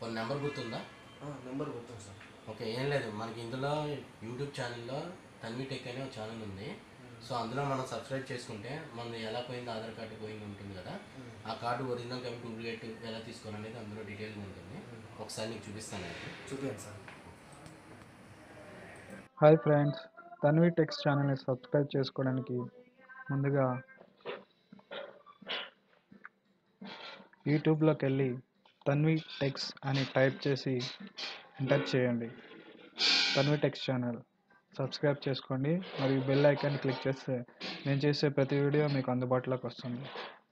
కొన్ని నెంబర్ గుర్తుందా నెంబర్ గుర్తుంది సార్ ఓకే ఏం లేదు మనకి ఇందులో యూట్యూబ్ ఛానల్లో తన్వి టెక్ అనే ఒక ఛానల్ ఉంది సో అందులో మనం సబ్స్క్రైబ్ చేసుకుంటే మనది ఎలా పోయింది ఆధార్ కార్డు పోయింది ఉంటుంది కదా ఆ కార్డు ఒరిజినల్ కాబట్టి డూప్లికేట్ ఎలా తీసుకోవాలనేది అందులో డీటెయిల్గా ఉంటుంది ఒకసారి నీకు చూపిస్తాను అది చూపించండి sir hi friends Tanvi techs ఛానల్ని సబ్స్క్రైబ్ చేసుకోవడానికి ముందుగా యూట్యూబ్లోకి వెళ్ళి తన్వి టెక్స్ అని టైప్ చేసి ఎంటర్ చేయండి తన్వి టెక్స్ ఛానల్ సబ్స్క్రైబ్ చేసుకోండి మరియు బెల్ ఐకాన్ క్లిక్ చేస్తే నేను చేసే ప్రతి వీడియో మీకు అందుబాటులోకి వస్తుంది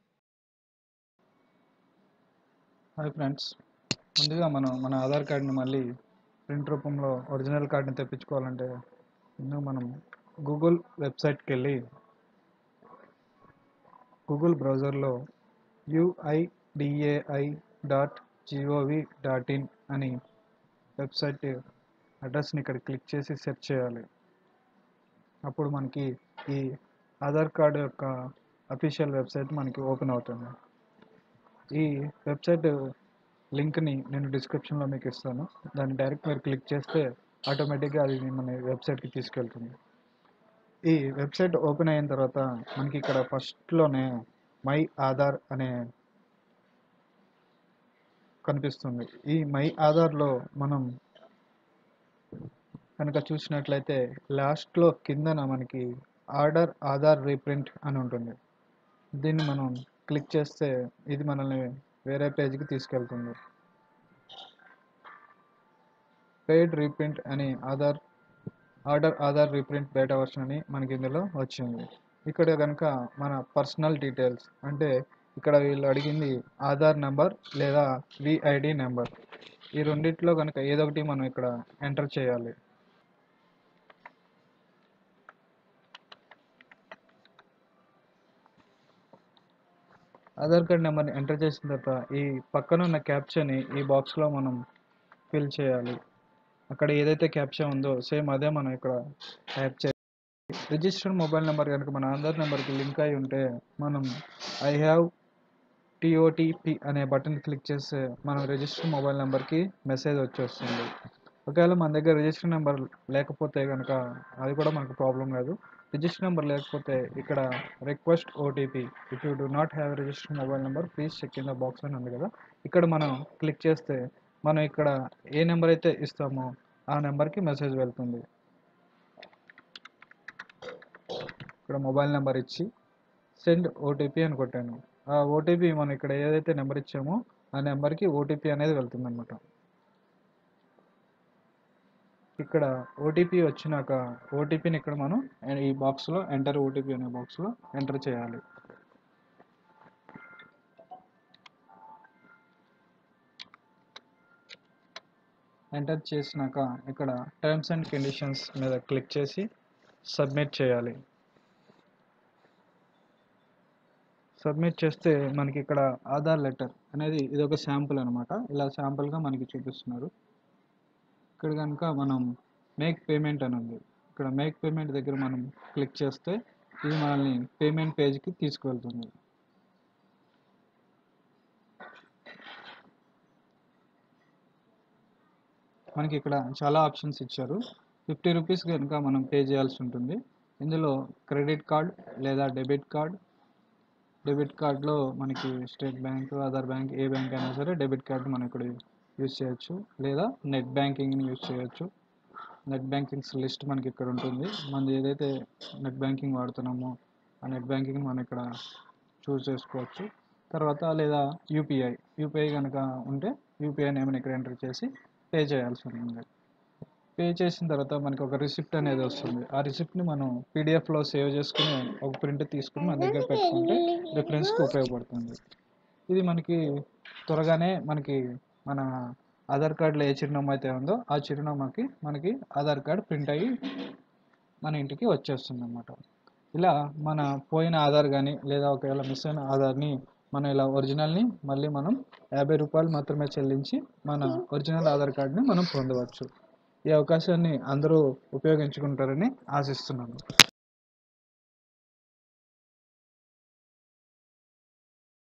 హాయ్ ఫ్రెండ్స్ ముందుగా మనం మన ఆధార్ కార్డ్ని మళ్ళీ ప్రింట్ రూపంలో ఒరిజినల్ కార్డుని తెప్పించుకోవాలంటే ముందు మనం గూగుల్ వెబ్సైట్కి వెళ్ళి గూగుల్ బ్రౌజర్లో UIDAI dot gov dot in అని వెబ్సైట్ అడ్రస్ని ఇక్కడ క్లిక్ చేసి సెర్చ్ చేయాలి అప్పుడు మనకి ఈ ఆధార్ కార్డు యొక్క అఫీషియల్ వెబ్సైట్ మనకి ఓపెన్ అవుతుంది ఈ వెబ్సైట్ లింక్ని నేను డిస్క్రిప్షన్లో మీకు ఇస్తాను దాన్ని డైరెక్ట్ మీరు క్లిక్ చేస్తే ఆటోమేటిక్గా అది మన వెబ్సైట్కి తీసుకెళ్తుంది ఈ వెబ్సైట్ ఓపెన్ అయిన తర్వాత మనకి ఇక్కడ ఫస్ట్లోనే మై ఆధార్ అనే కనిపిస్తుంది ఈ మై ఆధార్లో మనం కనుక చూసినట్లయితే లాస్ట్లో కిందన మనకి ఆర్డర్ ఆధార్ రీప్రింట్ అని ఉంటుంది దీన్ని మనం క్లిక్ చేస్తే ఇది మనల్ని వేరే పేజ్కి తీసుకెళ్తుంది పెయిడ్ రీప్రింట్ అని Aadhaar order Aadhaar reprint beta version అని మనకి ఇందులో వచ్చింది ఇక్కడ కనుక మన పర్సనల్ డీటెయిల్స్ అంటే ఇక్కడ వీళ్ళు అడిగింది ఆధార్ నెంబర్ లేదా విఐడి నెంబర్ ఈ రెండిట్లో కనుక ఏదో ఒకటి మనం ఇక్కడ ఎంటర్ చేయాలి ఆధార్ కార్డ్ నెంబర్ని ఎంటర్ చేసిన తర్వాత ఈ పక్కన ఉన్న క్యాప్చర్ని ఈ బాక్స్లో మనం ఫిల్ చేయాలి అక్కడ ఏదైతే క్యాప్చర్ ఉందో సేమ్ అదే మనం ఇక్కడ టైప్ చేయాలి రిజిస్టర్డ్ మొబైల్ నెంబర్ కనుక మన ఆధార్ నెంబర్కి లింక్ అయి ఉంటే మనం ఐ హ్యావ్ టిఓటిపి అనే బటన్ క్లిక్ చేస్తే మనం రిజిస్టర్డ్ మొబైల్ నెంబర్కి మెసేజ్ వచ్చేస్తుంది ఒకవేళ మన దగ్గర రిజిస్టర్ నెంబర్ లేకపోతే కనుక అది కూడా మనకు ప్రాబ్లం కాదు రిజిస్టర్ నెంబర్ లేకపోతే ఇక్కడ request OTP if you do not have register mobile number please check in the box అని ఉంది కదా ఇక్కడ మనం క్లిక్ చేస్తే మనం ఇక్కడ ఏ నెంబర్ అయితే ఇస్తామో ఆ నెంబర్కి మెసేజ్ వెళ్తుంది ఇక్కడ మొబైల్ నెంబర్ ఇచ్చి సెండ్ ఓటీపీ అని కొట్టాను ఆ ఓటీపీ మనం ఇక్కడ ఏదైతే నెంబర్ ఇచ్చామో ఆ నెంబర్కి ఓటీపీ అనేది వెళ్తుంది అనమాట ఇక్కడ ఓటీపీ వచ్చినాక ఓటీపీని ఇక్కడ మనం ఈ బాక్స్లో ఎంటర్ ఓటీపీ అనే బాక్స్లో ఎంటర్ చేయాలి ఎంటర్ చేసినాక ఇక్కడ టర్మ్స్ అండ్ కండిషన్స్ మీద క్లిక్ చేసి సబ్మిట్ చేయాలి సబ్మిట్ చేస్తే మనకి ఇక్కడ ఆధార్ లెటర్ అనేది ఇది ఒక శాంపుల్ అనమాట ఇలా శాంపుల్గా మనకి చూపిస్తున్నారు ఇక్కడ కనుక మనం మేక్ పేమెంట్ అని ఉంది ఇక్కడ మేక్ పేమెంట్ దగ్గర మనం క్లిక్ చేస్తే ఇది మనల్ని పేమెంట్ పేజ్కి తీసుకువెళ్తుంది మనకి ఇక్కడ చాలా ఆప్షన్స్ ఇచ్చారు ఫిఫ్టీ రూపీస్ కనుక మనం పే చేయాల్సి ఉంటుంది ఇందులో క్రెడిట్ కార్డ్ లేదా డెబిట్ కార్డ్ డెబిట్ కార్డ్లో మనకి స్టేట్ బ్యాంక్ ఆధార్ బ్యాంక్ ఏ బ్యాంక్ అయినా సరే డెబిట్ కార్డ్ మనం ఇక్కడ యూజ్ చేయొచ్చు లేదా నెట్ బ్యాంకింగ్ని యూజ్ చేయొచ్చు నెట్ బ్యాంకింగ్స్ లిస్ట్ మనకి ఇక్కడ ఉంటుంది మనం ఏదైతే నెట్ బ్యాంకింగ్ వాడుతున్నామో ఆ నెట్ బ్యాంకింగ్ మనం ఇక్కడ చూస్ చేసుకోవచ్చు తర్వాత లేదా యూపీఐ యూపీఐ కనుక ఉంటే యూపీఐ నేమ్ని ఇక్కడ ఎంటర్ చేసి పే చేయాల్సి ఉంటుంది పే చేసిన తర్వాత మనకి ఒక రిసిప్ట్ అనేది వస్తుంది ఆ రిసిప్ట్ని మనం పీడిఎఫ్లో సేవ్ చేసుకుని ఒక ప్రింట్ తీసుకుని మన దగ్గర పెట్టుకుంటే రిఫరెన్స్కి ఉపయోగపడుతుంది ఇది మనకి త్వరగానే మనకి మన ఆధార్ కార్డులో ఏ చిరునామా అయితే ఉందో ఆ చిరునామాకి మనకి ఆధార్ కార్డ్ ప్రింట్ అయ్యి మన ఇంటికి వచ్చేస్తుంది అన్నమాట ఇలా మన పోయిన ఆధార్ కానీ లేదా ఒకవేళ మిస్ అయిన ఆధార్ని మనం ఇలా ఒరిజినల్ని మళ్ళీ మనం యాభై రూపాయలు మాత్రమే చెల్లించి మన ఒరిజినల్ ఆధార్ కార్డ్ని మనం పొందవచ్చు ఈ అవకాశాన్ని అందరూ ఉపయోగించుకుంటారని ఆశిస్తున్నాను